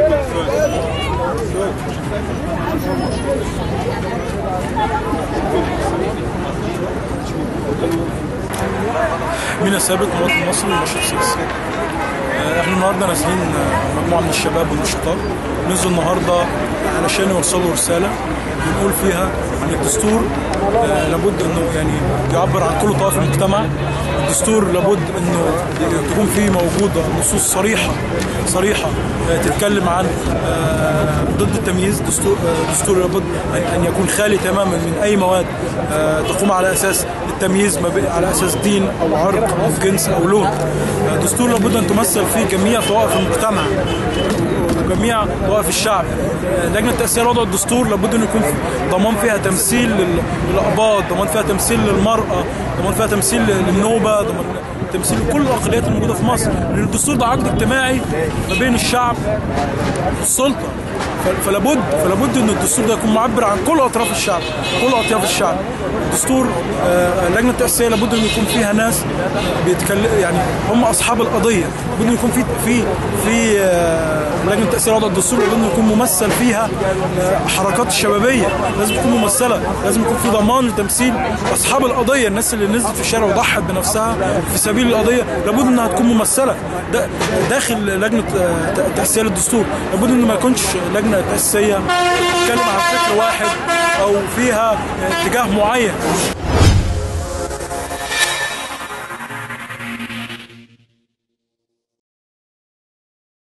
مينا ثابت مواطن مصري ونشيط سياسي آه، احنا النهارده نازلين آه، مجموعه من الشباب والنشطاء نزلوا النهارده علشان يوصلوا رساله بنقول فيها ان الدستور آه، لابد انه يعني يعبر عن كل طوائف المجتمع الدستور لابد انه تكون فيه موجوده نصوص صريحه صريحه آه، تتكلم عن آه، ضد التمييز دستور آه، دستور لابد أن- ان يكون خالي تماما من اي مواد آه، تقوم على اساس التمييز ما بين- على اساس دين او عرق او جنس او لون آه، دستور لابد ان تمثل فيه جميع طوائف المجتمع وجميع طوائف الشعب آه، لجنه تاسيس وضع الدستور لابد ان يكون ضمان فيها تمثيل لل- للاقباط ضمان فيها تمثيل للمراه ضمان فيها تمثيل للنوبه ضمان تمثيل كل الاقليات الموجوده في مصر لان الدستور ده عقد اجتماعي ما بين الشعب والسلطه ف- فلابد فلابد ان الدستور ده يكون معبر عن كل اطراف الشعب كل اطياف الشعب الدستور آه، اللجنه التاسيسيه لابد ان يكون فيها ناس بيتكلم يعني هم اصحاب القضيه لابد ان يكون في في في آه، لجنه تاسيس وضع الدستور لابد ان يكون ممثل فيها آه، حركات الشبابيه لازم تكون ممثله لازم يكون في ضمان لتمثيل اصحاب القضيه الناس اللي نزلت في الشارع وضحت بنفسها في سبيل القضيه لابد انها تكون ممثله دا- داخل لجنه آه، ت- تاسيس للدستور لابد ان ما يكونش لجنه تاسيسيه تتكلم عن فكر واحد او فيها اتجاه معين